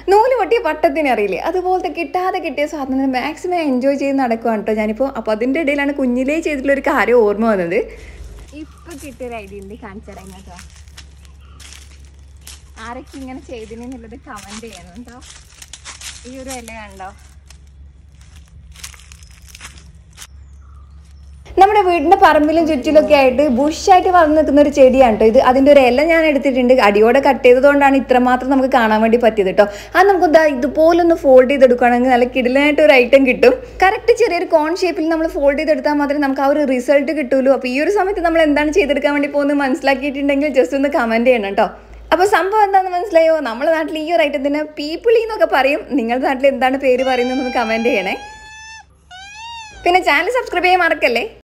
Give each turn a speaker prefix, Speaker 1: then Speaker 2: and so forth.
Speaker 1: നൂല് പൊട്ടിയ പട്ടത്തിന് അറിയില്ലേ അതുപോലത്തെ കിട്ടാതെ കിട്ടിയ സാധനം മാക്സിമം എൻജോയ് ചെയ്ത് നടക്കുവാണ് കേട്ടോ ഞാനിപ്പോൾ അപ്പോൾ അതിൻ്റെ ഇടയിലാണ് കുഞ്ഞിലേ ചെയ്തിട്ടുള്ള ഒരു കാര്യം ഓർമ്മ വന്നത് ഇപ്പൊ കിട്ടിയൊരു ഐഡിയ ഉണ്ട് കാണിച്ചു തരാം കേട്ടോ ആരൊക്കെ ഇങ്ങനെ ചെയ്തിനെന്നുള്ളത് കമന്റ് ചെയ്യണം കേട്ടോ ഈ ഒരു ഇല കണ്ടോ നമ്മുടെ വീടിന്റെ പറമ്പിലും ചുറ്റിലൊക്കെ ആയിട്ട് ബുഷായിട്ട് വളർന്നു നിൽക്കുന്ന ഒരു ചെടിയാണ് കേട്ടോ ഇത് അതിന്റെ ഒരു ഇല ഞാൻ എടുത്തിട്ടുണ്ട് അടിയോടെ കട്ട് ചെയ്തതുകൊണ്ടാണ് ഇത്രമാത്രം നമുക്ക് കാണാൻ വേണ്ടി പറ്റിയത് കേട്ടോ അത് നമുക്ക് ദാ ഇതുപോലെ ഒന്ന് ഫോൾഡ് ചെയ്തെടുക്കുകയാണെങ്കിൽ നല്ല കിടിലായിട്ട് ഒരു ഐറ്റം കിട്ടും കറക്റ്റ് ചെറിയൊരു കോൺ ഷേപ്പിൽ നമ്മൾ ഫോൾഡ് ചെയ്തെടുത്താൽ മാത്രമേ നമുക്ക് ആ ഒരു റിസൾട്ട് കിട്ടുള്ളൂ അപ്പോൾ ഈ ഒരു സമയത്ത് നമ്മൾ എന്താണ് ചെയ്തെടുക്കാൻ വേണ്ടി പോകുന്നത് മനസ്സിലാക്കിയിട്ടുണ്ടെങ്കിൽ ജസ്റ്റ് ഒന്ന് കമന്റ് ചെയ്യണം കേട്ടോ അപ്പോൾ സംഭവം എന്താണെന്ന് മനസ്സിലായോ നമ്മുടെ നാട്ടിൽ ഈ ഒരു ഐറ്റത്തിന് പീപ്പിളി എന്നൊക്കെ പറയും നിങ്ങളുടെ നാട്ടിൽ എന്താണ് പേര് പറയുന്നത് ഒന്ന് കമന്റ് ചെയ്യണേ പിന്നെ ചാനൽ സബ്സ്ക്രൈബ് ചെയ്യാൻ മറക്കല്ലേ